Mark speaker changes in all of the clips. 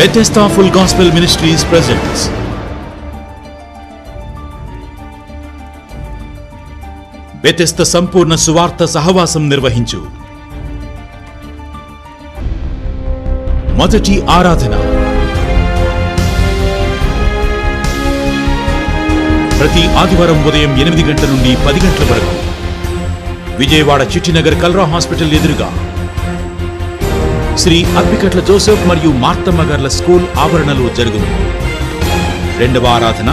Speaker 1: Bethesda Full Gospel Ministries presents Bethesda సంపూర్ణ సువార్త సహవాసం నిర్వహించు మొదటి ఆరాధన ప్రతి ఆదివారం ఉదయం ఎనిమిది గంటల నుండి పది గంటల వరకు విజయవాడ చిట్టినగర్ కల్రా హాస్పిటల్ ఎదురుగా శ్రీ అప్పికట్ల జోసెఫ్ మరియు మార్తమ్మ గార్ల స్కూల్ ఆవరణలో జరుగును రెండవ ఆరాధన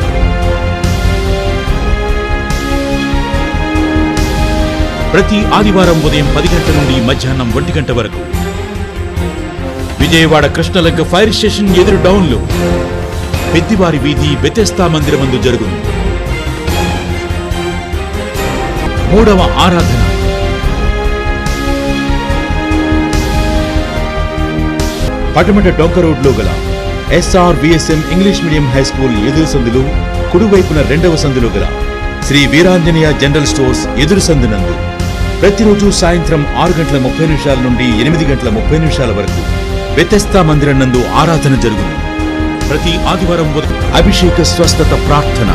Speaker 1: ప్రతి ఆదివారం ఉదయం పది గంటల నుండి మధ్యాహ్నం ఒంటి గంట వరకు విజయవాడ కృష్ణలంక ఫైర్ స్టేషన్ ఎదురు డౌన్లో పెద్దివారి వీధి బెతెస్తా మందిరమందు జరుగును మూడవ ఆరాధన పటమట డొంక రోడ్లో గల S R V S M English medium high school ఎదురు సందులు కుడివైపున రెండవ సందులో గల శ్రీ వీరాంజనేయ జనరల్ స్టోర్స్ ఎదురు సందునందు ప్రతిరోజు సాయంత్రం ఆరు గంటల ముప్పై నిమిషాల నుండి ఎనిమిది గంటల ముప్పై నిమిషాల వరకు వ్యతస్థా మందిరం నందు ఆరాధన జరుగును ప్రతి ఆదివారం ఉదయం అభిషేక స్వస్థత ప్రార్థన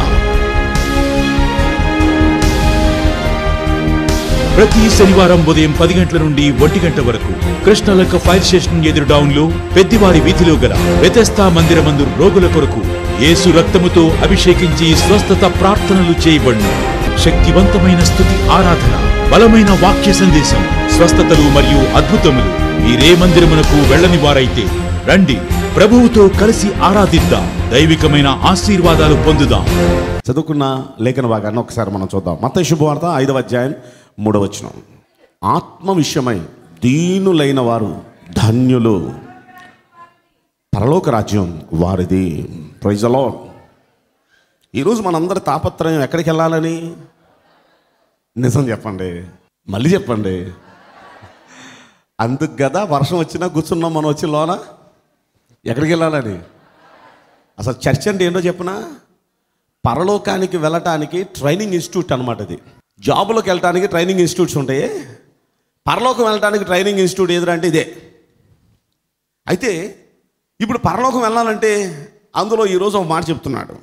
Speaker 1: ప్రతి శనివారం ఉదయం పది గంటల నుండి ఒంటి గంట వరకు కృష్ణలక్క ఫైర్ స్టేషన్ ఎదురు డౌన్ లో పెద్దివారి వీధిలో గల వ్యతస్థా మందిరమందు రోగుల కొరకు యేసు రక్తముతో అభిషేకించి స్వస్థత ప్రార్థనలు చేయబడును శక్తివంతమైన స్థుతి ఆరాధన బలమైన వాక్య సందేశం స్వస్థతలు మరియు అద్భుతములు మీరే మందిరమునకు వెళ్ళని వారైతే రండి ప్రభువుతో కలిసి ఆరాధిద్దాం దైవికమైన ఆశీర్వాదాలు పొందుదాం
Speaker 2: చదువుకున్న లేఖన భాగాన్ని ఒకసారి మనం చూద్దాం మత శుభవార్త ఐదవ అధ్యాయం మూడవ వచనం ఆత్మ విషయమై దీనులైన వారు ధన్యులు పరలోక రాజ్యం వారిది ప్రైజలో ఈరోజు మనందరి తాపత్రయం ఎక్కడికి వెళ్ళాలని నిజం చెప్పండి మళ్ళీ చెప్పండి అందుకు కదా వర్షం వచ్చినా కూర్చున్నాం మనం వచ్చి లోన ఎక్కడికి వెళ్ళాలని అసలు చర్చ్ అంటే ఏంటో చెప్పనా పరలోకానికి వెళ్ళటానికి ట్రైనింగ్ ఇన్స్టిట్యూట్ అనమాట ఇది జాబులోకి వెళ్ళటానికి ట్రైనింగ్ ఇన్స్టిట్యూట్స్ ఉంటాయి పరలోకం వెళ్ళటానికి ట్రైనింగ్ ఇన్స్టిట్యూట్ ఏదంటే ఇదే అయితే ఇప్పుడు పరలోకం వెళ్ళాలంటే అందులో ఈరోజు ఒక మాట చెప్తున్నాడు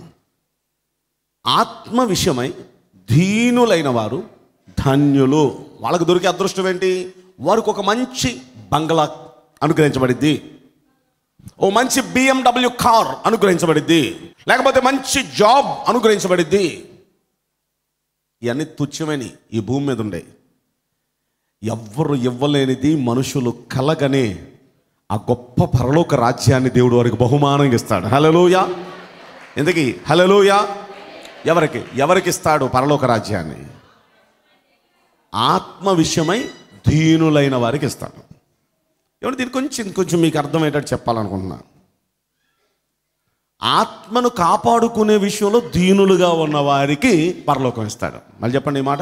Speaker 2: ఆత్మ విషయమై దీనులైన వారు ధన్యులు వాళ్ళకు దొరికే అదృష్టం ఏంటి వారికి ఒక మంచి బంగ్లా అనుగ్రహించబడిద్ది ఓ మంచి బిఎండబ్ల్యూ కార్ అనుగ్రహించబడిద్ది లేకపోతే మంచి జాబ్ అనుగ్రహించబడిద్ది ఇవన్నీ తుచ్చమైన ఈ భూమి మీద ఉండే ఎవ్వరు ఇవ్వలేనిది మనుషులు కలగనే ఆ గొప్ప పరలోక రాజ్యాన్ని దేవుడు వారికి బహుమానంగా ఇస్తాడు హలలోయ ఎందుకు హలలోయ ఎవరికి ఎవరికి ఇస్తాడు పరలోక రాజ్యాన్ని ఆత్మ విషయమై దీనులైన వారికి ఇస్తాడు ఏమంటే దీని కొంచెం కొంచెం మీకు అర్థమయ్యేటట్టు చెప్పాలనుకుంటున్నా ఆత్మను కాపాడుకునే విషయంలో దీనులుగా ఉన్న వారికి పరలోకం ఇస్తాడు మళ్ళీ చెప్పండి ఈ మాట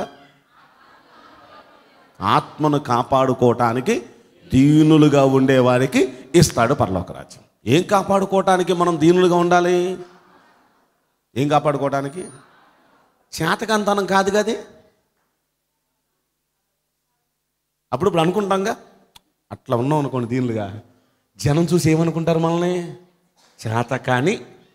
Speaker 2: ఆత్మను కాపాడుకోవటానికి దీనులుగా ఉండే వారికి ఇస్తాడు పరలోక రాజ్యం ఏం కాపాడుకోవటానికి మనం దీనులుగా ఉండాలి ఏం కాపాడుకోవటానికి చేతకంతనం కాదు కదే అప్పుడు ఇప్పుడు అనుకుంటాంగా అట్లా ఉన్నాం అనుకోండి దీనులుగా జనం చూసి ఏమనుకుంటారు మనల్ని చేత కానీ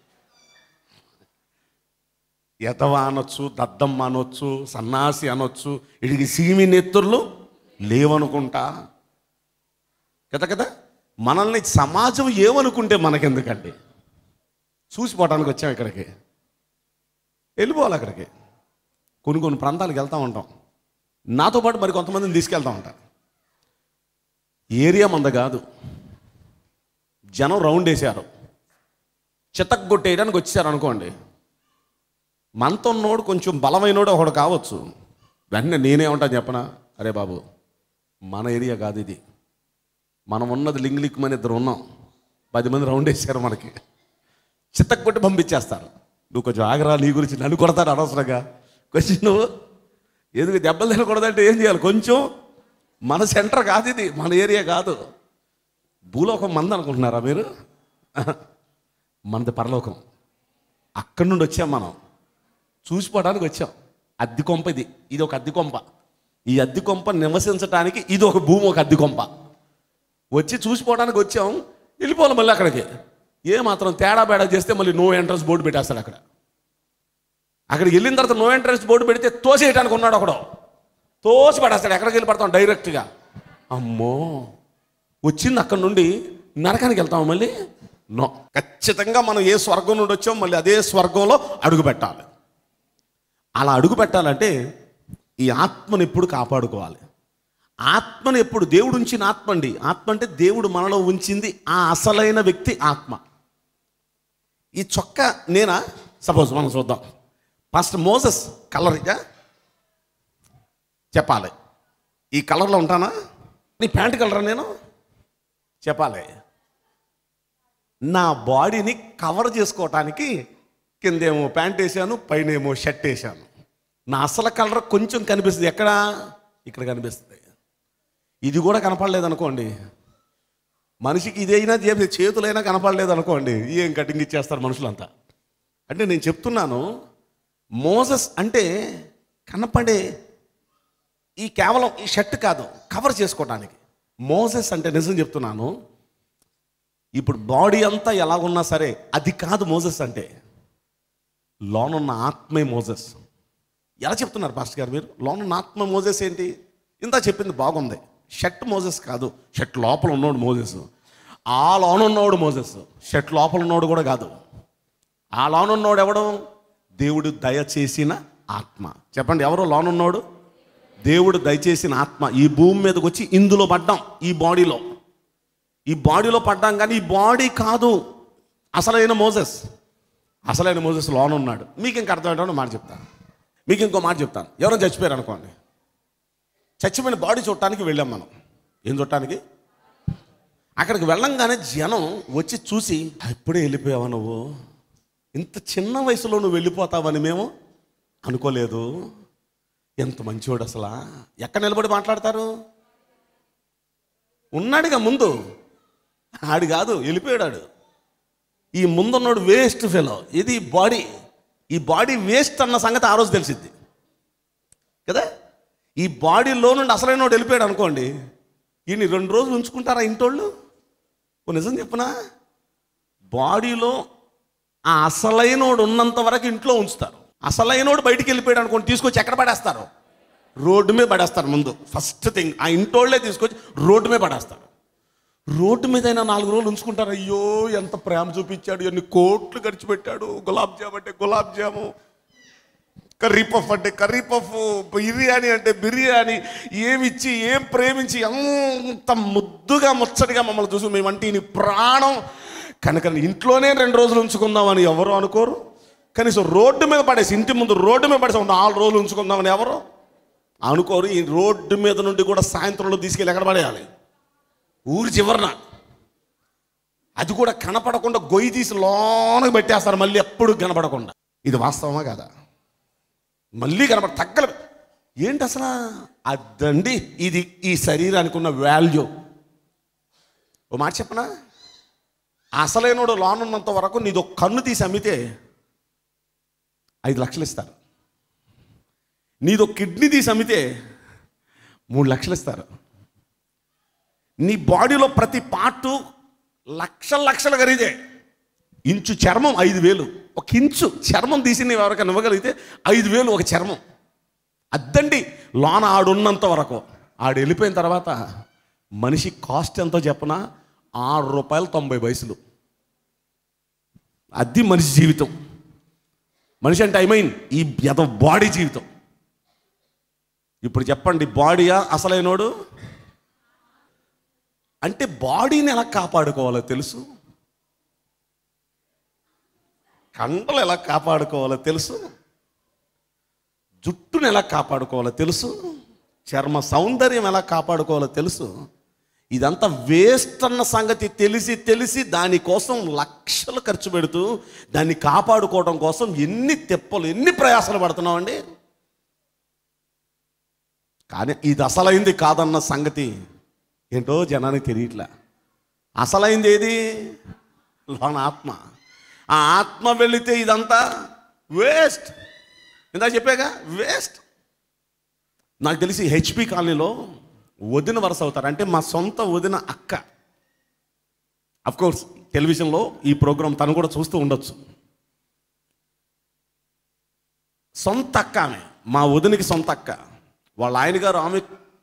Speaker 2: ఎతవ అనొచ్చు దద్దమ్మ అనొచ్చు సన్నాసి అనొచ్చు ఇడికి సీమి నెత్తుర్లు లేవనుకుంటా కదా కదా మనల్ని సమాజం ఏమనుకుంటే మనకెందుకండి చూసిపోవటానికి వచ్చాం ఇక్కడికి వెళ్ళిపోవాలి అక్కడికి కొన్ని కొన్ని ప్రాంతాలకు వెళ్తూ ఉంటాం నాతో పాటు మరి కొంతమందిని తీసుకెళ్తా ఉంటాను ఏరియా మంద కాదు జనం రౌండ్ వేసారు చితక్ కొట్టేయడానికి వచ్చారు అనుకోండి మనతో ఉన్నోడు కొంచెం బలమైనోడు ఒకడు కావచ్చు వెంటనే నేనే ఉంటాను చెప్పనా అరే బాబు మన ఏరియా కాదు ఇది మనం ఉన్నది లింగ్ లిక్కుమని ఇద్దరు ఉన్నాం పది మంది రౌండ్ వేసారు మనకి చిత్తకు కొట్టి పంపించేస్తారు నువ్వు కొంచెం ఆగరా నీ గురించి నన్ను కొడతాడు అనవసరంగా కొంచెం నువ్వు ఎందుకు దెబ్బలు తినకూడదంటే ఏం చేయాలి కొంచెం మన సెంటర్ కాదు ఇది మన ఏరియా కాదు భూలోకం మంది అనుకుంటున్నారా మీరు మనది పరలోకం అక్కడి నుండి వచ్చాం మనం చూసిపోవడానికి వచ్చాం అద్దె కొంప ఇది ఇది ఒక అద్దె కొంప ఈ అద్దె కొంప నివసించడానికి ఇది ఒక భూమి ఒక అద్దె కొంప వచ్చి చూసిపోవడానికి వచ్చాం వెళ్ళిపోవాలి మళ్ళీ అక్కడికి ఏ మాత్రం తేడా బేడా చేస్తే మళ్ళీ నో ఎంట్రన్స్ బోర్డు పెట్టేస్తాడు అక్కడ అక్కడికి వెళ్ళిన తర్వాత నో ఎంట్రన్స్ బోర్డు పెడితే తోసేయడానికి ఉన్నాడు ఒకడు తోసి పడేస్తాడు ఎక్కడికి వెళ్ళి పడతాం డైరెక్ట్గా అమ్మో వచ్చింది అక్కడ నుండి నరకానికి వెళ్తాం మళ్ళీ నో ఖచ్చితంగా మనం ఏ స్వర్గం నుండి వచ్చాం మళ్ళీ అదే స్వర్గంలో అడుగు పెట్టాలి అలా అడుగు పెట్టాలంటే ఈ ఆత్మను ఎప్పుడు కాపాడుకోవాలి ఆత్మను ఎప్పుడు దేవుడు ఉంచిన ఆత్మ అండి ఆత్మ అంటే దేవుడు మనలో ఉంచింది ఆ అసలైన వ్యక్తి ఆత్మ ఈ చొక్క నేనా సపోజ్ మనం చూద్దాం ఫస్ట్ మోసస్ కలర్ ఇక చెప్పాలి ఈ కలర్లో ఉంటానా నీ ప్యాంట్ కలరా నేను చెప్పాలి నా బాడీని కవర్ చేసుకోవటానికి కిందేమో ప్యాంట్ వేసాను పైన ఏమో షర్ట్ వేసాను నా అసలు కలర్ కొంచెం కనిపిస్తుంది ఎక్కడ ఇక్కడ కనిపిస్తుంది ఇది కూడా కనపడలేదు అనుకోండి మనిషికి ఇదైనా చేసి చేతులైనా కనపడలేదు అనుకోండి ఏం కటింగ్ ఇచ్చేస్తారు మనుషులంతా అంటే నేను చెప్తున్నాను మోసస్ అంటే కనపడే ఈ కేవలం ఈ షర్ట్ కాదు కవర్ చేసుకోవడానికి మోసెస్ అంటే నిజం చెప్తున్నాను ఇప్పుడు బాడీ అంతా ఎలాగున్నా సరే అది కాదు మోసెస్ అంటే లోనున్న ఆత్మే మోసెస్ ఎలా చెప్తున్నారు పాస్టర్ గారు మీరు లోనున్న ఆత్మ మోసెస్ ఏంటి ఇంత చెప్పింది బాగుంది షర్ట్ మోసెస్ కాదు షర్ట్ లోపల ఉన్నోడు మోసెస్ ఆ లోనున్నోడు మోసెస్ షర్ట్ లోపల ఉన్నోడు కూడా కాదు ఆ లోనున్నోడు ఎవడు దేవుడు దయచేసిన ఆత్మ చెప్పండి ఎవరు లోనున్నోడు దేవుడు దయచేసిన ఆత్మ ఈ భూమి మీదకి వచ్చి ఇందులో పడ్డాం ఈ బాడీలో ఈ బాడీలో పడ్డాం కానీ ఈ బాడీ కాదు అసలైన మోసెస్ అసలైన మోసెస్ లోన ఉన్నాడు మీకు ఇంక అర్థమయ్యేటప్పుడు మాట చెప్తాను మీకు ఇంకో మాట చెప్తాను ఎవరైనా చచ్చిపోయారు అనుకోండి చచ్చిపోయిన బాడీ చూడటానికి వెళ్ళాం మనం ఏం చూడటానికి అక్కడికి వెళ్ళంగానే జనం వచ్చి చూసి ఎప్పుడే వెళ్ళిపోయావా నువ్వు ఇంత చిన్న వయసులో నువ్వు వెళ్ళిపోతావని మేము అనుకోలేదు ఎంత మంచివాడు అసలా ఎక్కడ నిలబడి మాట్లాడతారు ఉన్నాడుగా ముందు ఆడు కాదు వెళ్ళిపోయాడు ఈ ముందున్నాడు వేస్ట్ ఫెలో ఇది బాడీ ఈ బాడీ వేస్ట్ అన్న సంగతి ఆ రోజు తెలిసిద్ది కదా ఈ బాడీలో నుండి అసలైన వాడు వెళ్ళిపోయాడు అనుకోండి ఈయన రెండు రోజులు ఉంచుకుంటారా ఇంటోళ్ళు ఓ నిజం చెప్పనా బాడీలో ఆ అసలైనోడు ఉన్నంత వరకు ఇంట్లో ఉంచుతారు అసలైనోడు బయటికి వెళ్ళిపోయాడు అనుకోండి తీసుకొచ్చి ఎక్కడ పడేస్తారు రోడ్డు మీద పడేస్తారు ముందు ఫస్ట్ థింగ్ ఆ ఇంటోళ్ళే తీసుకొచ్చి రోడ్డు మీద పడేస్తారు రోడ్డు మీద అయినా నాలుగు రోజులు ఉంచుకుంటారు అయ్యో ఎంత ప్రేమ చూపించాడు ఎన్ని కోట్లు ఖర్చు పెట్టాడు గులాబ్ జామ్ అంటే గులాబ్ జాము కర్రీ పఫ్ అంటే కర్రీ పఫ్ బిర్యానీ అంటే బిర్యానీ ఏమి ఇచ్చి ఏం ప్రేమించి ఎంత ముద్దుగా ముచ్చటిగా మమ్మల్ని చూసి మేమంటే ఈయన ప్రాణం కనుక ఇంట్లోనే రెండు రోజులు ఉంచుకుందామని ఎవరు అనుకోరు కనీసం రోడ్డు మీద పడేసి ఇంటి ముందు రోడ్డు మీద పడేసి ఒక నాలుగు రోజులు ఉంచుకుందామని ఎవరు అనుకోరు ఈ రోడ్డు మీద నుండి కూడా సాయంత్రంలో తీసుకెళ్ళి ఎక్కడ పడేయాలి ఊరి చివరన అది కూడా కనపడకుండా గొయ్యి తీసి లోనకి పెట్టేస్తారు మళ్ళీ ఎప్పుడు కనపడకుండా ఇది వాస్తవమా కదా మళ్ళీ కనపడ తగ్గల ఏంటి అసలు అదండి ఇది ఈ శరీరానికి ఉన్న వాల్యూ ఓ మాట చెప్పనా అసలైనోడు లోనున్నంత వరకు నీది ఒక కన్ను తీసి అమ్మితే ఐదు లక్షలు ఇస్తారు నీది ఒక కిడ్నీ తీసి అమ్మితే మూడు లక్షలు ఇస్తారు నీ బాడీలో ప్రతి పార్టు లక్షల లక్షలు ఖరీదే ఇంచు చర్మం ఐదు వేలు ఒక ఇంచు చర్మం తీసి నీవు ఎవరికైనా ఇవ్వగలిగితే ఐదు వేలు ఒక చర్మం అద్దండి లోన ఆడున్నంత వరకు ఆడు వెళ్ళిపోయిన తర్వాత మనిషి కాస్ట్ ఎంతో చెప్పనా ఆరు రూపాయలు తొంభై వయసులు అది మనిషి జీవితం మనిషి అంటే ఐ మీన్ ఈ ఎద బాడీ జీవితం ఇప్పుడు చెప్పండి బాడీయా అసలైనోడు అంటే బాడీని ఎలా కాపాడుకోవాలో తెలుసు కండలు ఎలా కాపాడుకోవాలో తెలుసు జుట్టును ఎలా కాపాడుకోవాలో తెలుసు చర్మ సౌందర్యం ఎలా కాపాడుకోవాలో తెలుసు ఇదంతా వేస్ట్ అన్న సంగతి తెలిసి తెలిసి దానికోసం లక్షలు ఖర్చు పెడుతూ దాన్ని కాపాడుకోవడం కోసం ఎన్ని తెప్పలు ఎన్ని ప్రయాసాలు పడుతున్నామండి కానీ ఇది అసలైంది కాదన్న సంగతి ఏంటో జనానికి తెలియట్లే అసలైంది ఏది లోన ఆత్మ ఆ ఆత్మ వెళితే ఇదంతా వేస్ట్ ఇందా చెప్పాగా వేస్ట్ నాకు తెలిసి హెచ్పి కాలనీలో వదిన వరుస అవుతారు అంటే మా సొంత వదిన అక్క అఫ్ కోర్స్ టెలివిజన్లో ఈ ప్రోగ్రాం తను కూడా చూస్తూ ఉండొచ్చు సొంత అక్క ఆమె మా వదినికి సొంత అక్క వాళ్ళ ఆయన గారు ఆమె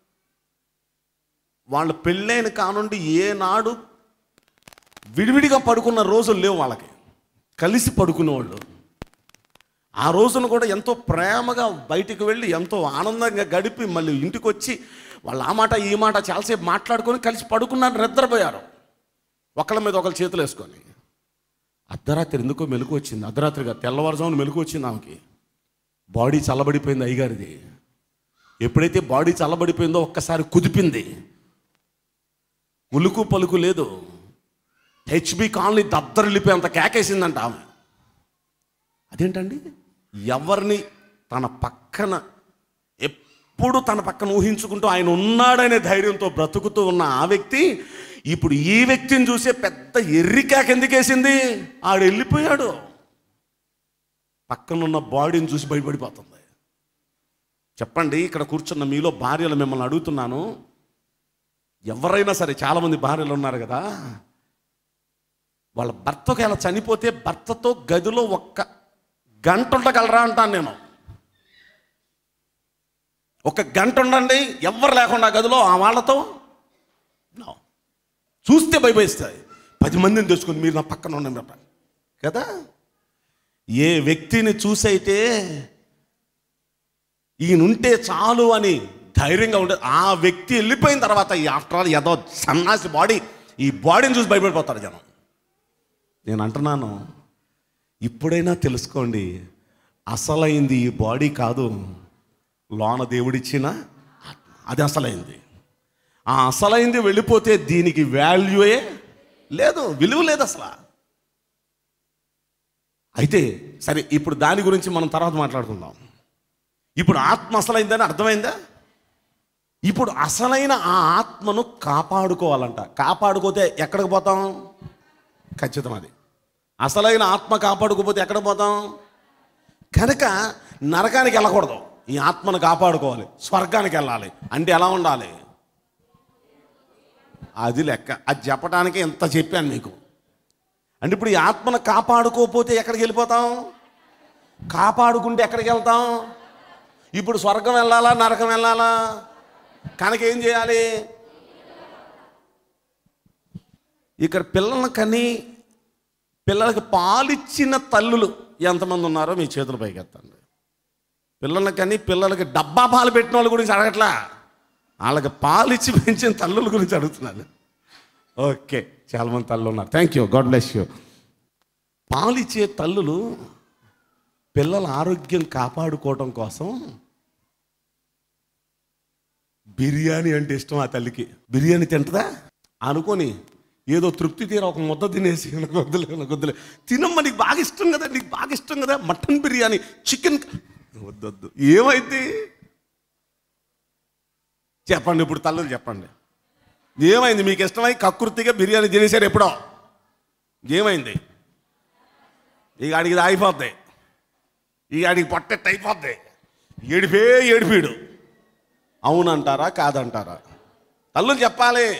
Speaker 2: వాళ్ళ పెళ్ళైన కానుండి ఏనాడు విడివిడిగా పడుకున్న రోజులు లేవు వాళ్ళకి కలిసి పడుకునేవాళ్ళు ఆ రోజున కూడా ఎంతో ప్రేమగా బయటికి వెళ్ళి ఎంతో ఆనందంగా గడిపి మళ్ళీ ఇంటికి వచ్చి వాళ్ళు ఆ మాట ఈ మాట చాలాసేపు మాట్లాడుకొని కలిసి పడుకున్నారు నిద్రపోయారు ఒకళ్ళ మీద ఒకళ్ళ చేతులు వేసుకొని అర్ధరాత్రి ఎందుకో మెలకు వచ్చింది అర్ధరాత్రిగా తెల్లవారుజామున మెలకు వచ్చింది ఆమెకి బాడీ చల్లబడిపోయింది అయ్యగారిది ఎప్పుడైతే బాడీ చల్లబడిపోయిందో ఒక్కసారి కుదిపింది ఉలుకు పలుకు లేదు హెచ్బి కాలనీ దద్దరిల్లిపోయి అంత కేకేసిందంట ఆమె అదేంటండి ఎవరిని తన పక్కన ఎప్పుడు తన పక్కన ఊహించుకుంటూ ఆయన ఉన్నాడనే ధైర్యంతో బ్రతుకుతూ ఉన్న ఆ వ్యక్తి ఇప్పుడు ఈ వ్యక్తిని చూసే పెద్ద ఎర్రికాక ఎందుకేసింది ఆడు వెళ్ళిపోయాడు పక్కనున్న బాడీని చూసి భయపడిపోతుంది చెప్పండి ఇక్కడ కూర్చున్న మీలో భార్యలు మిమ్మల్ని అడుగుతున్నాను ఎవరైనా సరే చాలామంది భార్యలు ఉన్నారు కదా వాళ్ళ భర్తకు ఎలా చనిపోతే భర్తతో గదిలో ఒక్క గంట ఉండగలరా అంటాను నేను ఒక గంట ఉండండి ఎవరు లేకుండా గదిలో ఆ వాళ్ళతో No. చూస్తే భయపడిస్తాయి పది మందిని తెచ్చుకొని మీరు నా పక్కన ఉండండి అబ్బా. కదా ఏ వ్యక్తిని చూసైతే ఈయనుంటే చాలు అని ధైర్యంగా ఉండే ఆ వ్యక్తి వెళ్ళిపోయిన తర్వాత ఈ ఆఫ్టర్ ఆల్ ఏదో సన్నాసి బాడీ ఈ బాడీని చూసి భయపడిపోతారు జనం నేను అంటున్నాను ఇప్పుడైనా తెలుసుకోండి అసలైంది ఈ బాడీ కాదు లోన దేవుడిచ్చిన ఆత్మ. అది అసలైంది ఆ అసలైంది వెళ్ళిపోతే దీనికి వాల్యూయే లేదు విలువ లేదు అసలు అయితే సరే ఇప్పుడు దాని గురించి మనం తర్వాత మాట్లాడుకుందాం ఇప్పుడు ఆత్మ అసలైందని అర్థమైందా ఇప్పుడు అసలైన ఆ ఆత్మను కాపాడుకోవాలంట కాపాడుకోతే ఎక్కడికి పోతాం ఖచ్చితం అది అసలైన ఆత్మ కాపాడుకోపోతే ఎక్కడ పోతాం కనుక నరకానికి వెళ్ళకూడదు ఈ ఆత్మను కాపాడుకోవాలి స్వర్గానికి వెళ్ళాలి అంటే ఎలా ఉండాలి అది లెక్క అది చెప్పడానికి ఎంత చెప్పాను మీకు అంటే ఇప్పుడు ఈ ఆత్మను కాపాడుకోకపోతే ఎక్కడికి వెళ్ళిపోతాం కాపాడుకుంటే ఎక్కడికి వెళ్తాం ఇప్పుడు స్వర్గం వెళ్ళాలా నరకం వెళ్ళాలా కనుక ఏం చేయాలి ఇక్కడ పిల్లలను కని పిల్లలకి పాలిచ్చిన తల్లులు ఎంతమంది ఉన్నారో మీ చేతుల పైకి ఎత్తండి పిల్లలకి కని పిల్లలకి డబ్బా పాలు పెట్టిన వాళ్ళ గురించి అడగట్లా వాళ్ళకి పాలిచ్చి పెంచిన తల్లుల గురించి అడుగుతున్నాను ఓకే చాలామంది తల్లు ఉన్నారు thank you God bless you పాలిచ్చే తల్లులు పిల్లల ఆరోగ్యం కాపాడుకోవడం కోసం బిర్యానీ అంటే ఇష్టం ఆ తల్లికి బిర్యానీ తింటదా అనుకొని ఏదో తృప్తి తీర ఒక ముద్ద తినేసి నాకు వద్దులే నాకు వద్దులే తినమ్మ నీకు బాగా ఇష్టం కదా నీకు బాగా ఇష్టం కదా మటన్ బిర్యానీ చికెన్ వద్దొద్దు ఏమైంది చెప్పండి ఇప్పుడు తల్లులు చెప్పండి ఏమైంది మీకు ఇష్టమై కకృతిగా బిర్యానీ తినేశారు ఎప్పుడో ఏమైంది ఇక ఆడికి ఇది ఆగిపోద్ది ఇక ఆడికి పొట్టెట్టు అయిపోద్ది ఏడిపే ఏడిపీడు అవునంటారా కాదంటారా తల్లులు చెప్పాలి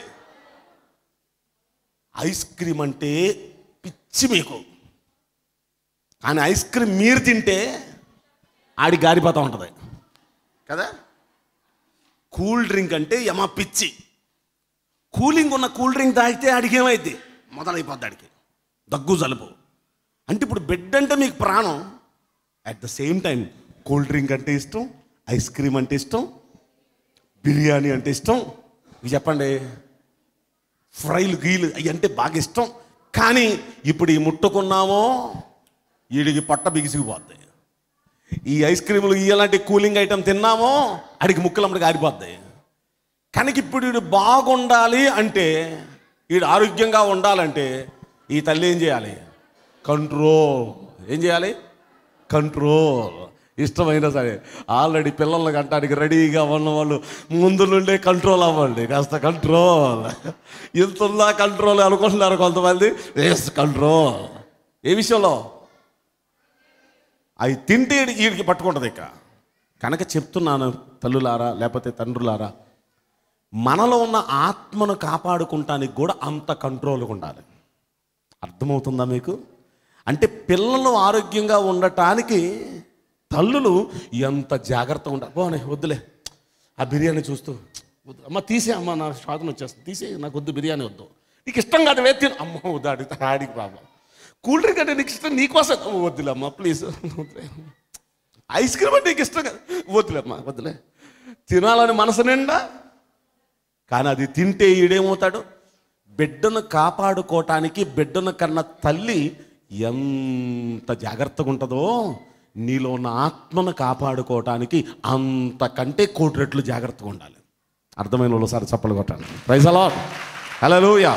Speaker 2: ఐస్ క్రీమ్ అంటే పిచ్చి మీకు కానీ ఐస్ క్రీమ్ మీరు తింటే ఆడి గారిపోతూ ఉంటుంది కదా కూల్ డ్రింక్ అంటే యమ పిచ్చి కూలింగ్ ఉన్న కూల్ డ్రింక్ తాగితే ఆడికి ఏమైంది మొదలైపోద్ది ఆడికి దగ్గు జలుబు అంటే ఇప్పుడు బెడ్ అంటే మీకు ప్రాణం at the same time cool drink అంటే ఇష్టం ఐస్ క్రీమ్ అంటే ఇష్టం బిర్యానీ అంటే ఇష్టం ఇవి చెప్పండి ఫ్రైలు గీలు అవి అంటే బాగా ఇష్టం కానీ ఇప్పుడు ఈ ముట్టుకున్నామో వీడికి పొట్ట బిగిసిపోద్ది ఈ ఐస్ క్రీములు ఇలాంటి కూలింగ్ ఐటమ్ తిన్నామో అడిగి ముక్కలమ్మడికి ఆరిపోద్ది కనుక ఇప్పుడు వీడు బాగుండాలి అంటే వీడు ఆరోగ్యంగా ఉండాలంటే ఈ తల్లి ఏం చేయాలి కంట్రోల్ ఏం చేయాలి కంట్రోల్ ఇష్టమైనా సరే ఆల్రెడీ పిల్లల్ని కంటానికి రెడీగా ఉన్న వాళ్ళు ముందు నుండే కంట్రోల్ అవ్వండి కాస్త కంట్రోల్ ఇంతుందా కంట్రోల్ అనుకుంటున్నారు కొంతమంది ఎస్ కంట్రోల్ ఏ విషయంలో అవి తింటే ఈడి- వీడికి పట్టుకుంటుంది ఇక కనుక చెప్తున్నాను తల్లులారా లేకపోతే తండ్రులారా మనలో ఉన్న ఆత్మను కాపాడుకుంటానికి కూడా అంత కంట్రోల్గా ఉండాలి అర్థమవుతుందా మీకు అంటే పిల్లలు ఆరోగ్యంగా ఉండటానికి తల్లులు ఎంత జాగ్రత్తగా ఉంటారు పోనీ వద్దులే ఆ బిర్యానీ చూస్తూ వద్దు అమ్మ తీసే అమ్మ నా శ్వాసన వచ్చేస్తుంది తీసే నాకు వద్దు బిర్యానీ వద్దు నీకు ఇష్టం కాదు వే తిను అమ్మ వద్దు అడిగితే ఆడికి ప్రాబ్లం కూల్ డ్రింక్ అంటే నీకు ఇష్టం నీకోసం అమ్మ వద్దులే అమ్మ ప్లీజ్ వద్దులే ఐస్ క్రీమ్ అంటే నీకు ఇష్టం కదా వద్దులే అమ్మ వద్దులే తినాలని మనసు నిండా కానీ అది తింటే ఈడేమవుతాడు బిడ్డను కాపాడుకోవటానికి బిడ్డను కన్న తల్లి ఎంత జాగ్రత్తగా ఉంటుందో నీలో ఉన్న ఆత్మను కాపాడుకోవటానికి అంతకంటే కోటి రెట్లు జాగ్రత్తగా ఉండాలి అర్థమైన వాళ్ళు సార్ చప్పలు కొట్టండి ప్రైజ్ అలా హలోయా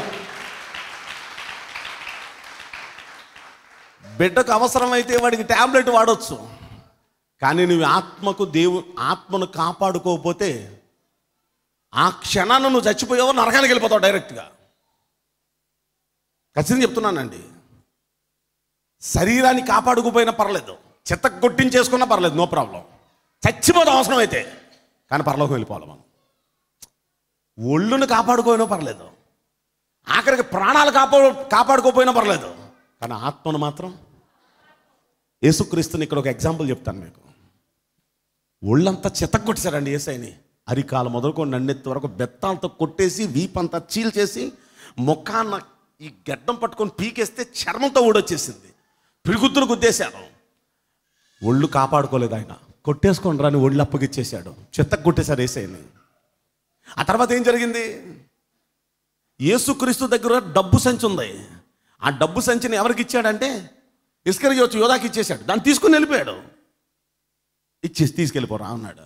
Speaker 2: బిడ్డకు అవసరమైతే వాడికి ట్యాబ్లెట్ వాడొచ్చు కానీ నువ్వు ఆత్మకు దేవు ఆత్మను కాపాడుకోకపోతే ఆ క్షణాన్ని నువ్వు చచ్చిపోయావో నరకానికి వెళ్ళిపోతావు డైరెక్ట్గా ఖచ్చితంగా చెప్తున్నానండి శరీరాన్ని కాపాడుకోపోయినా పర్లేదు చెత్త కొట్టించేసుకున్నా పర్లేదు నో ప్రాబ్లం చచ్చిపోతాం అవసరం అయితే కానీ పరలోకం వెళ్ళిపోవాలి మనం ఒళ్ళును కాపాడుకోయినా పర్లేదు ఆఖరికి ప్రాణాలు కాపాడు కాపాడుకోపోయినా పర్లేదు కానీ ఆత్మను మాత్రం యేసుక్రీస్తుని ఇక్కడ ఒక ఎగ్జాంపుల్ చెప్తాను మీకు ఒళ్ళంతా చెత్త కొట్టేశారండి ఏసైని అరికాలు మొదలుకొని నన్నెత్తి వరకు బెత్తాలతో కొట్టేసి వీపంతా చీల్చేసి ముఖాన్న ఈ గడ్డం పట్టుకొని పీకేస్తే చర్మంతో ఊడొచ్చేసింది పిరుగుద్దులు గుద్దేశారు ఒళ్ళు కాపాడుకోలేదు ఆయన కొట్టేసుకొని రాని ఒళ్ళు అప్పగిచ్చేశాడు చెత్త కొట్టేశారు ఏసైని ఆ తర్వాత ఏం జరిగింది యేసుక్రీస్తు దగ్గర డబ్బు సంచి ఉంది ఆ డబ్బు సంచిని ఎవరికి ఇచ్చాడంటే ఇస్కరియోచు యోధాకి ఇచ్చేశాడు దాన్ని తీసుకుని వెళ్ళిపోయాడు ఇచ్చేసి తీసుకెళ్ళిపోరా అన్నాడు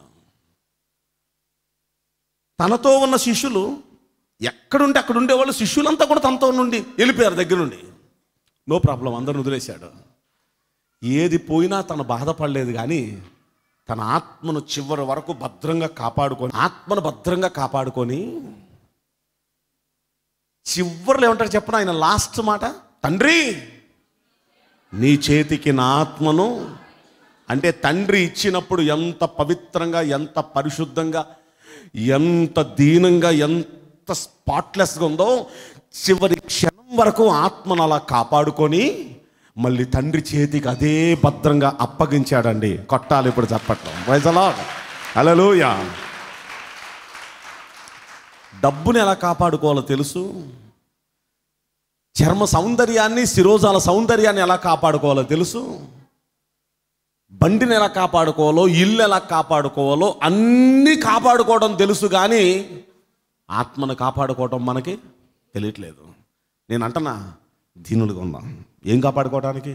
Speaker 2: తనతో ఉన్న శిష్యులు ఎక్కడుంటే అక్కడ ఉండేవాళ్ళు శిష్యులంతా కూడా తనతో నుండి వెళ్ళిపోయారు దగ్గర నుండి నో ప్రాబ్లం అందరిని వదిలేశాడు ఏది పోయినా తను బాధపడలేదు కానీ తన ఆత్మను చివరి వరకు భద్రంగా కాపాడుకొని ఆత్మను భద్రంగా కాపాడుకొని చివరిలో ఏమంటారు చెప్పన ఆయన లాస్ట్ మాట తండ్రి నీ చేతికి నా ఆత్మను అంటే తండ్రి ఇచ్చినప్పుడు ఎంత పవిత్రంగా ఎంత పరిశుద్ధంగా ఎంత దీనంగా ఎంత స్పాట్లెస్గా ఉందో చివరి క్షణం వరకు ఆత్మను అలా కాపాడుకొని మళ్ళీ తండ్రి చేతికి అదే భద్రంగా అప్పగించాడండి కొట్టాలి ఇప్పుడు చెప్పటం వైజలా అలలోయ డబ్బుని ఎలా కాపాడుకోవాలో తెలుసు చర్మ సౌందర్యాన్ని శిరోజాల సౌందర్యాన్ని ఎలా కాపాడుకోవాలో తెలుసు బండిని ఎలా కాపాడుకోవాలో ఇల్లు ఎలా కాపాడుకోవాలో అన్నీ కాపాడుకోవడం తెలుసు కానీ ఆత్మను కాపాడుకోవడం మనకి తెలియట్లేదు నేను అంటనా దీనులుగా ఉందాం ఏం కాపాడుకోవడానికి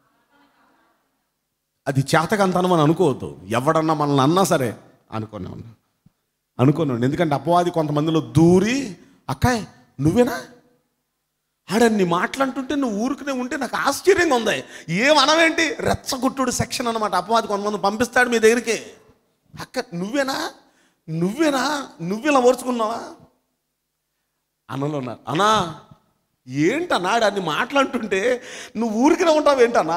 Speaker 2: అది చేతకంతనం అని అనుకోవద్దు ఎవడన్నా మనల్ని అన్నా సరే అనుకునే ఉన్నా అనుకున్నాను ఎందుకంటే అపవాది కొంతమందిలో దూరి అక్కాయ్ నువ్వేనా ఆడన్ని మాట్లాడుతుంటే నువ్వు ఊరుకునే ఉంటే నాకు ఆశ్చర్యంగా ఉంది ఏం అనవేంటి రెచ్చగుట్టుడు సెక్షన్ అనమాట అపవాది కొంతమంది పంపిస్తాడు మీ దగ్గరికి అక్క నువ్వేనా నువ్వేనా నువ్వు ఇలా ఓర్చుకున్నావా అన్నలో ఉన్నారు అన్నా ఏంటన్నా ఆడన్ని మాట్లాడుతుంటే నువ్వు ఊరికినే ఉంటావు ఏంటన్నా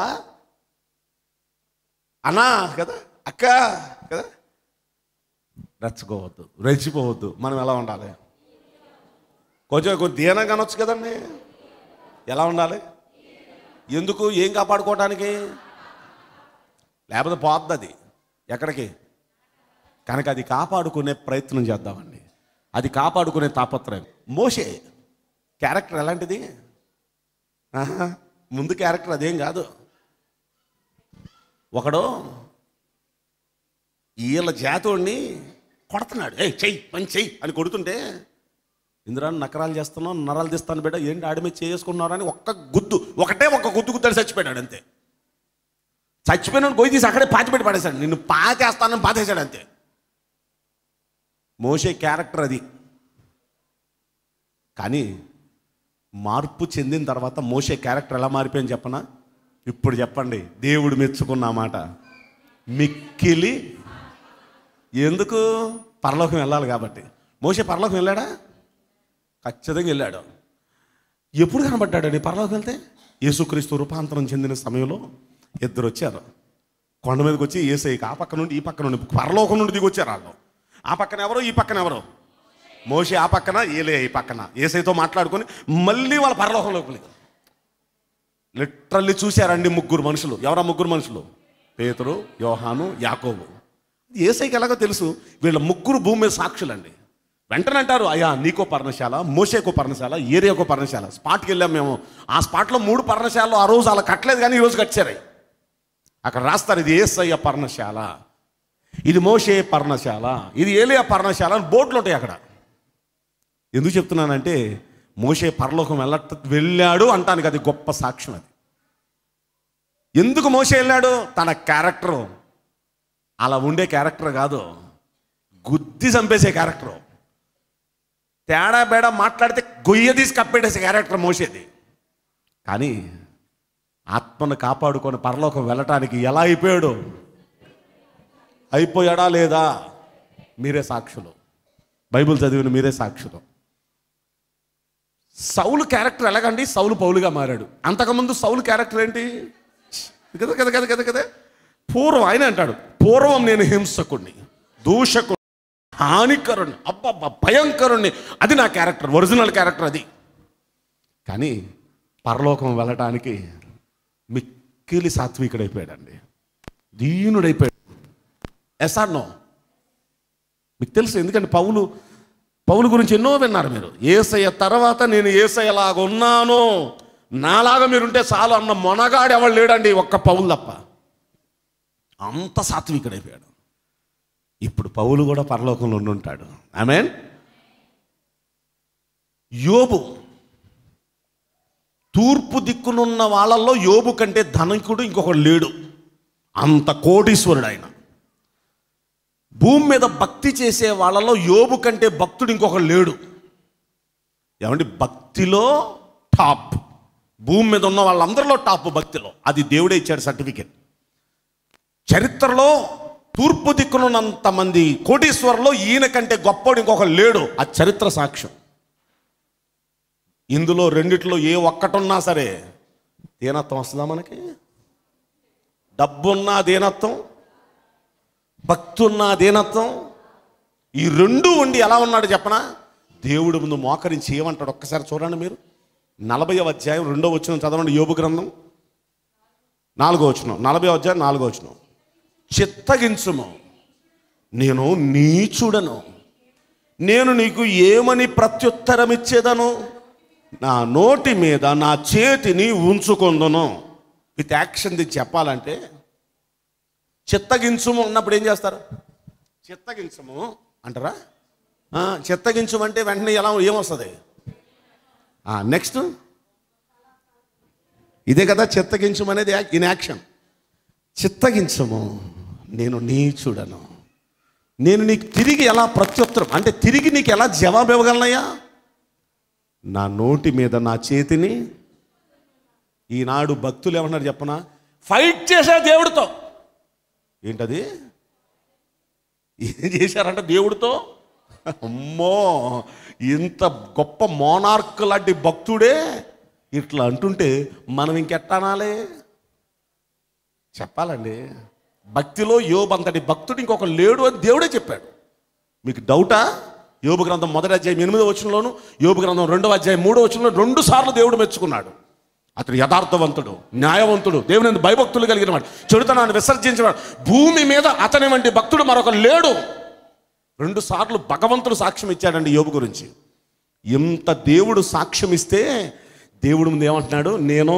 Speaker 2: అన్నా కదా అక్క కదా రెచ్చకోవద్దు రెచ్చిపోవద్దు మనం ఎలా ఉండాలి కొంచెం కొంచెం దీనంగా అనొచ్చు కదండి ఎలా ఉండాలి ఎందుకు ఏం కాపాడుకోవటానికి లేకపోతే పోద్ది అది ఎక్కడికి కనుక అది కాపాడుకునే ప్రయత్నం చేద్దామండి అది కాపాడుకునే తాపత్రయం మోషే క్యారెక్టర్ ఎలాంటిది ఆహా, ముందు క్యారెక్టర్ అదేం కాదు ఒకడు వీళ్ళ జాతోడిని కొడుతున్నాడు ఏయ్ చెయ్యి పని చెయ్యి అని కొడుతుంటే ఇందులో నకరాలు చేస్తున్నావు నరాలు తీస్తాను బిడ్డ ఏంటి ఆడి మీద చేసుకున్నారు అని ఒక్క గుద్దు ఒకటే ఒక్క గుద్దు గుద్దాడు చచ్చిపోయాడు అంతే చచ్చిపోయిన గొయ్యి తీసి అక్కడే పాతిపెట్టి పడేశాడు నిన్ను పాతేస్తానని పాతేశాడు అంతే మోసే క్యారెక్టర్ అది కానీ మార్పు చెందిన తర్వాత మోసే క్యారెక్టర్ ఎలా మారిపోయింది చెప్పనా ఇప్పుడు చెప్పండి దేవుడు మెచ్చుకున్న మాట మిక్కిలి ఎందుకు పరలోకం వెళ్ళాలి కాబట్టి మోసే పరలోకం వెళ్ళాడా ఖచ్చితంగా వెళ్ళాడు ఎప్పుడు కనబడ్డాడండి పరలోకం వెళ్తే యేసుక్రీస్తు రూపాంతరం చెందిన సమయంలో ఇద్దరు వచ్చారు కొండ మీదకి వచ్చి ఏసైకి ఆ పక్క నుండి ఈ పక్క నుండి పరలోకం నుండి దిగి వచ్చారు వాళ్ళు ఆ పక్కన ఎవరు ఈ పక్కన ఎవరు మోషే ఆ పక్కన ఏలే ఈ పక్కన ఏసైతో మాట్లాడుకొని మళ్ళీ వాళ్ళ పరలోకంలోకి వెళ్ళారు. లిటరల్లీ చూశారండి ముగ్గురు మనుషులు ఎవరా ముగ్గురు మనుషులు పేతురు యోహాను యాకోబు ఏసైకి ఎలాగో తెలుసు వీళ్ళ ముగ్గురు భూమి మీద సాక్షులండి వెంటనే అంటారు అయ్యా నీకో పర్ణశాల మోసేకో పర్ణశాల ఏరియాకో పర్ణశాల స్పాట్కి వెళ్ళాం మేము ఆ స్పాట్లో మూడు పర్ణశాలలు ఆ రోజు అలా కట్టలేదు కానీ ఈరోజు కట్టారు అక్కడ రాస్తారు ఇది ఏసయ్య పర్ణశాల ఇది మోషే పర్ణశాల ఇది ఏలియా పర్ణశాల అని బోర్డులు ఉంటాయి అక్కడ ఎందుకు చెప్తున్నానంటే మోషే పరలోకం వెళ్ళ వెళ్ళాడు అంటానికి అది గొప్ప సాక్ష్యం అది ఎందుకు మోసే వెళ్ళాడు తన క్యారెక్టర్ అలా ఉండే క్యారెక్టర్ కాదు గుద్ది చంపేసే క్యారెక్టర్ తేడా బేడా మాట్లాడితే గొయ్య తీసి కప్పేటేసే క్యారెక్టర్ మోసేది కానీ ఆత్మను కాపాడుకొని పరలోకం వెళ్ళటానికి ఎలా అయిపోయాడు అయిపోయాడా లేదా మీరే సాక్షులు బైబిల్ చదివిన మీరే సాక్షులు సౌలు క్యారెక్టర్ ఎలాగండి సౌలు పౌలుగా మారాడు అంతకుముందు సౌలు క్యారెక్టర్ ఏంటి కదా కదా కదా కదా కదా పూర్వం ఆయన అంటాడు పూర్వం నేను హింసకుణ్ణి దూషకుణ్ణి హానికరుణ్ణి అబ్బబ్బ భయంకరుణ్ణి అది నా క్యారెక్టర్ ఒరిజినల్ క్యారెక్టర్ అది కానీ పరలోకం వెళ్ళటానికి మిక్కిలి సాత్వికుడైపోయాడండి దీనుడైపోయాడు ఎసార్ నో మీకు తెలుసు ఎందుకంటే పౌలు పౌలు గురించి ఎన్నో విన్నారు మీరు ఏసయ్య తర్వాత నేను ఏసయ్యలాగా ఉన్నాను నాలాగా మీరుంటే చాలు అన్న మొనగాడు ఎవడు లేడండి ఒక్క పౌలు తప్ప అంత సాత్వికుడైపోయాడు ఇప్పుడు పౌలు కూడా పరలోకంలో ఉండి ఉంటాడు ఆమెన్ యోబు తూర్పు దిక్కునున్న వాళ్ళల్లో యోబు కంటే ధనికుడు ఇంకొకడు లేడు అంత కోటీశ్వరుడు ఆయన భూమి మీద భక్తి చేసే వాళ్ళలో యోబు కంటే భక్తుడు ఇంకొకడు లేడు ఏమండి భక్తిలో టాప్ భూమి మీద ఉన్న వాళ్ళందరిలో టాప్ భక్తిలో అది దేవుడే ఇచ్చాడు సర్టిఫికెట్ చరిత్రలో తూర్పు దిక్కునున్నంత మంది కోటీశ్వరులో ఈయన కంటే గొప్పడు ఇంకొకడు లేడు ఆ చరిత్ర సాక్ష్యం ఇందులో రెండిట్లో ఏ ఒక్కటున్నా సరే దీనత్వం వస్తుందా మనకి డబ్బున్నా దీనత్వం భక్తున్న దీనత్వం ఈ రెండు ఉండి ఎలా ఉన్నాడు చెప్పనా దేవుడి ముందు మోకరించి ఏమంటాడు ఒక్కసారి చూడండి మీరు నలభై అధ్యాయం రెండో వచ్చిన చదవండి యోబు గ్రంథం నాలుగో వచ్చిన నలభై అధ్యాయం నాలుగో వచ్చిన చిత్తగించుము నేను నీచుడను నేను నీకు ఏమని ప్రత్యుత్తరం ఇచ్చేదను నా నోటి మీద నా చేతిని ఉంచుకుందును విత్ యాక్షన్ ది చెప్పాలంటే చిత్తగించుము అన్నప్పుడు ఏం చేస్తారు చిత్తగించము అంటారా ఆ, చిత్తగించము అంటే వెంటనే ఎలా ఏమొస్తుంది నెక్స్ట్ ఇదే కదా చిత్తగించము అనేది ఇన్ యాక్షన్ చిత్తగించము నేను నీచుడను నేను నీకు తిరిగి ఎలా ప్రత్యుత్తరం అంటే తిరిగి నీకు ఎలా జవాబు ఇవ్వగలనయ్యా నా నోటి మీద నా చేతిని ఈనాడు భక్తులు ఏమన్నారు చెప్పనా ఫైట్ చేసే దేవుడితో ఏంటది ఏం చేశారంట దేవుడితో అమ్మో ఇంత గొప్ప మోనార్క్ లాంటి భక్తుడే ఇట్లా అంటుంటే మనం ఇంకెట్టానాలే చెప్పాలండి భక్తిలో యోబు అంతటి భక్తుడు ఇంకొక లేడు అని దేవుడే చెప్పాడు మీకు డౌటా యోబు గ్రంథం మొదటి అధ్యాయం ఎనిమిదో వచనంలోను యోబు గ్రంథం రెండవ అధ్యాయం మూడో వచనంలో రెండు సార్లు దేవుడు మెచ్చుకున్నాడు అతడు యథార్థవంతుడు న్యాయవంతుడు దేవుని భయభక్తులు కలిగిన వాడు చెడుతనాన్ని విసర్జించేవాడు భూమి మీద అతని వంటి భక్తుడు మరొక లేడు రెండు సార్లు భగవంతుడు సాక్ష్యం ఇచ్చాడండి యోబు గురించి ఎంత దేవుడు సాక్ష్యం ఇస్తే దేవుడు ముందు ఏమంటున్నాడు నేను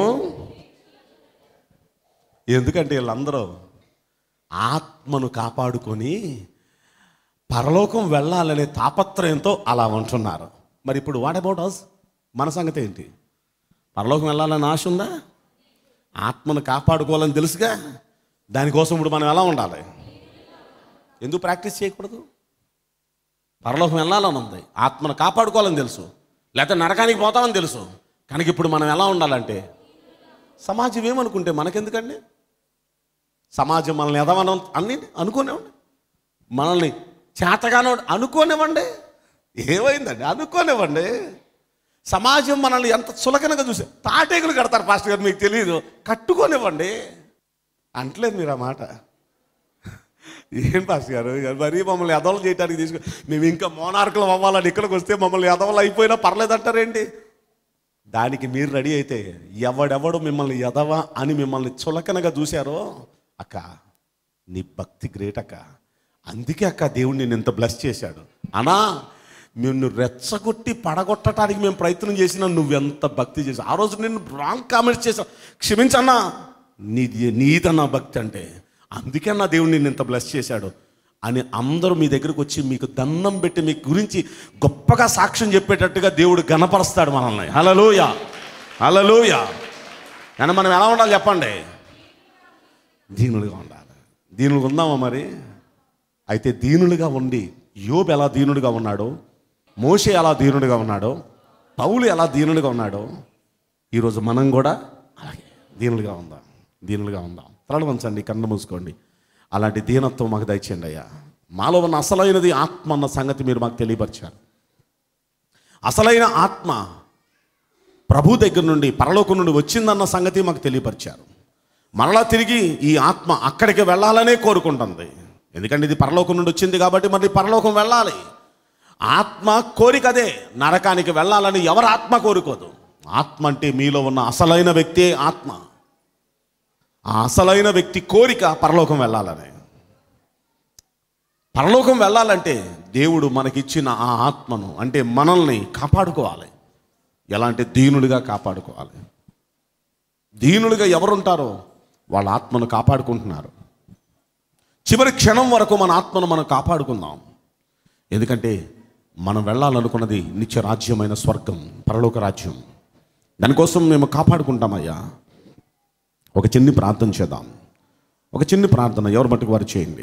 Speaker 2: ఎందుకంటే వీళ్ళందరూ ఆత్మను కాపాడుకొని పరలోకం వెళ్ళాలనే తాపత్రయంతో అలా ఉంటున్నారు మరి ఇప్పుడు వాట్ అబౌట్ అస్ మన సంగతి ఏంటి పరలోకం వెళ్ళాలని ఆశ ఉందా ఆత్మను కాపాడుకోవాలని తెలుసుగా దానికోసం ఇప్పుడు మనం ఎలా ఉండాలి ఎందుకు ప్రాక్టీస్ చేయకూడదు పరలోకం వెళ్ళాలని ఉంది ఆత్మను కాపాడుకోవాలని తెలుసు లేకపోతే నరకానికి పోతామని తెలుసు కనుక ఇప్పుడు మనం ఎలా ఉండాలంటే సమాజం ఏమనుకుంటే మనకెందుకండి సమాజం మనల్ని ఎదవనం అన్ని అనుకోనివ్వండి మనల్ని చేతగానో అనుకోనివ్వండి ఏమైందండి అనుకోనివ్వండి సమాజం మనల్ని ఎంత చులకనగా చూసే తాటేకులు కడతారు పాస్టర్ గారు మీకు తెలియదు కట్టుకోనివ్వండి అంటలేదు మీరు ఆ మాట ఏం పాస్టర్ గారు మరీ మమ్మల్ని ఎదవలు చేయడానికి తీసుకు మేము ఇంకా మోనార్కులు అవ్వాలని ఇక్కడికి వస్తే మమ్మల్ని ఎదవలు అయిపోయినా పర్లేదంటారేంటి దానికి మీరు రెడీ అయితే ఎవడెవడు మిమ్మల్ని ఎదవా అని మిమ్మల్ని చులకనగా చూశారో అక్క నీ భక్తి గ్రేట్ అక్క అందుకే అక్క దేవుడు నేను ఇంత బ్లెస్ చేశాడు అనా నిన్ను రెచ్చగొట్టి పడగొట్టడానికి మేము ప్రయత్నం చేసినా నువ్వెంత భక్తి చేసావు ఆ రోజు నేను రాంగ్ కామెంట్స్ చేశావు క్షమించన్నా నీది నీదన్నా భక్తి అంటే అందుకే నా దేవుడు నిన్ను ఇంత బ్లెస్ చేశాడు అని అందరూ మీ దగ్గరకు వచ్చి మీకు దండం పెట్టి మీ గురించి గొప్పగా సాక్ష్యం చెప్పేటట్టుగా దేవుడు గణపరుస్తాడు మనల్ని హలలోయ హలలోయ కానీ మనం ఎలా ఉండాలి చెప్పండి దీనులుగా ఉండాలి దీనులుగా ఉందామా మరి అయితే దీనులుగా ఉండి యోబు ఎలా దీనుడిగా ఉన్నాడో మోషే ఎలా దీనుడిగా ఉన్నాడో పౌలు ఎలా దీనుడిగా ఉన్నాడో ఈరోజు మనం కూడా అలాగే దీనులుగా ఉందాం దీనులుగా ఉందాం తలలు వంచండి కన్ను మూసుకోండి అలాంటి దీనత్వం మాకు దయచేయండి అయ్యా మాలో ఉన్న అసలైనది ఆత్మ అన్న సంగతి మీరు మాకు తెలియపరిచారు అసలైన ఆత్మ ప్రభు దగ్గర నుండి పరలోకం నుండి వచ్చిందన్న సంగతి మాకు తెలియపరిచారు మరలా తిరిగి ఈ ఆత్మ అక్కడికి వెళ్ళాలనే కోరుకుంటుంది ఎందుకంటే ఇది పరలోకం నుండి వచ్చింది కాబట్టి మరి పరలోకం వెళ్ళాలి ఆత్మ కోరిక అదే నరకానికి వెళ్ళాలని ఎవరు ఆత్మ కోరుకోదు ఆత్మ అంటే మీలో ఉన్న అసలైన వ్యక్తే ఆత్మ ఆ అసలైన వ్యక్తి కోరిక పరలోకం వెళ్ళాలని పరలోకం వెళ్ళాలంటే దేవుడు మనకిచ్చిన ఆ ఆత్మను అంటే మనల్ని కాపాడుకోవాలి ఎలాంటి దీనుడిగా కాపాడుకోవాలి దీనులుగా ఎవరుంటారో వాళ్ళ ఆత్మను కాపాడుకుంటున్నారు చివరి క్షణం వరకు మన ఆత్మను మనం కాపాడుకుందాం ఎందుకంటే మనం వెళ్ళాలనుకున్నది నిత్య రాజ్యమైన స్వర్గం పరలోక రాజ్యం దానికోసం మేము కాపాడుకుంటామయ్యా ఒక చిన్ని ప్రార్థన చేద్దాం ఒక చిన్ని ప్రార్థన ఎవరు మట్టుకు వారు చేయండి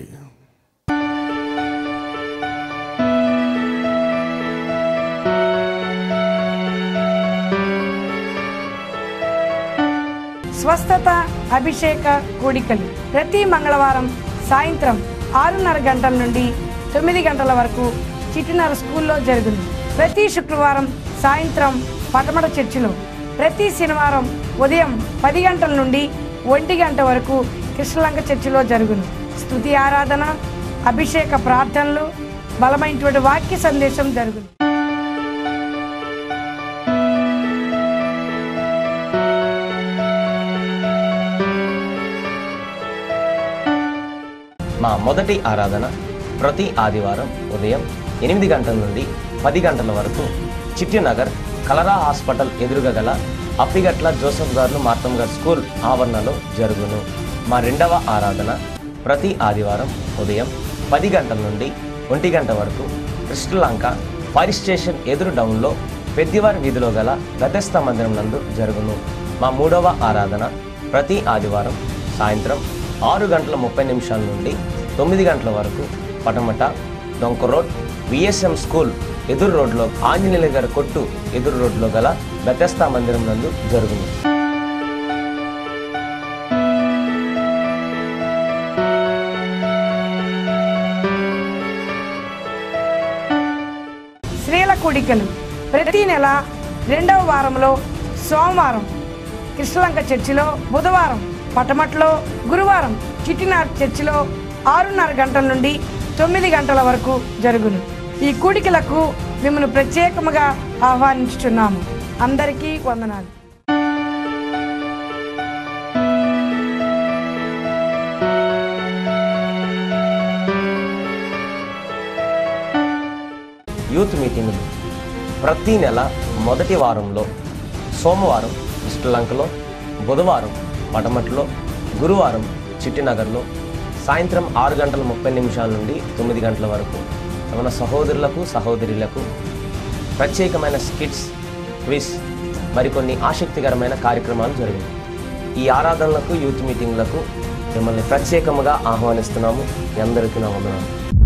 Speaker 3: స్వస్థత అభిషేక కూడికలు ప్రతి మంగళవారం సాయంత్రం ఆరున్నర గంటల నుండి తొమ్మిది గంటల వరకు చిటినర స్కూల్లో జరుగును ప్రతి శుక్రవారం సాయంత్రం పటమట చర్చిలో ప్రతి శనివారం ఉదయం పది గంటల నుండి ఒంటి గంట వరకు కృష్ణలంక చర్చిలో జరుగును స్తుతి ఆరాధన అభిషేక ప్రార్థనలు బలమైనటువంటి వాక్య సందేశం జరుగును
Speaker 4: మా మొదటి ఆరాధన ప్రతి ఆదివారం ఉదయం ఎనిమిది గంటల నుండి పది గంటల వరకు చిట్టినగర్ కలరా హాస్పిటల్ ఎదురుగా గల అప్పిగట్ల జోసఫ్ గారు మార్తం గారు స్కూల్ ఆవరణలో జరుగును మా రెండవ ఆరాధన ప్రతి ఆదివారం ఉదయం పది గంటల నుండి ఒంటి గంట వరకు కృష్ణలంక ఫైర్ స్టేషన్ ఎదురు డౌన్లో పెద్దివారి వీధిలో గల గతస్థ మందిరం నందు జరుగును మా మూడవ ఆరాధన ప్రతి ఆదివారం సాయంత్రం ఆరు గంటల ముప్పై నిమిషాల నుండి తొమ్మిది గంటల వరకు పటమట డొంక రోడ్ విఎస్ఎం స్కూల్ ఎదురు రోడ్లో ఆంజనేయుల గారి కొట్టు ఎదురు రోడ్లో గల బెతస్తా మందిరం నందు జరుగును
Speaker 3: స్త్రీల కూడికలు ప్రతి నెల రెండవ వారంలో సోమవారం కృష్ణలంక చర్చిలో బుధవారం పటమట్లో గురువారం చిట్టినార్ చర్చిలో ఆరున్నర గంటల నుండి తొమ్మిది గంటల వరకు జరుగును ఈ కూడికలకు మిమ్మల్ని ప్రత్యేకముగా ఆహ్వానించుచున్నాము అందరికీ వందనాలు
Speaker 4: యూత్ మీటింగులు ప్రతి నెల మొదటి వారంలో సోమవారం శ్రీలంకలో బుధవారం పటమట్లో గురువారం చిట్టినగర్లో సాయంత్రం ఆరు గంటల ముప్పై నిమిషాల నుండి తొమ్మిది గంటల వరకు మన సహోదరులకు సహోదరులకు ప్రత్యేకమైన స్కిట్స్ క్విజ్ మరికొన్ని ఆసక్తికరమైన కార్యక్రమాలు జరిగాయి ఈ ఆరాధనలకు యూత్ మీటింగ్లకు మిమ్మల్ని ప్రత్యేకముగా ఆహ్వానిస్తున్నాము మీ అందరికీ నా వందనాలు